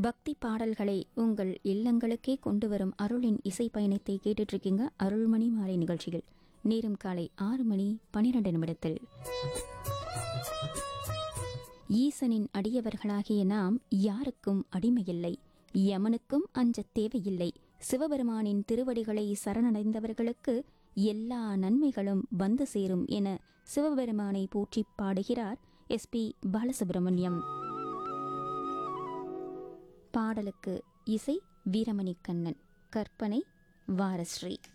பக்தி பாடல்களை உங்கள் இல்லங்களுக்கே கொண்டு வரும் அருளின் இசை பயணத்தை கேட்டுட்டு இருக்கீங்க அருள்மணி மாலை நிகழ்ச்சியில் நேரம் காலை ஆறு மணி பனிரெண்டு நிமிடத்தில் ஈசனின் அடியவர்களாகிய நாம் யாருக்கும் அடிமையில்லை யமனுக்கும் அஞ்சத் தேவையில்லை சிவபெருமானின் திருவடிகளை சரணடைந்தவர்களுக்கு எல்லா நன்மைகளும் வந்து சேரும் என சிவபெருமானை போற்றி பாடுகிறார் எஸ் பி பாலசுப்ரமணியம் பாடலுக்கு இசை வீரமணி கண்ணன் கற்பனை வாரஸ்ரீ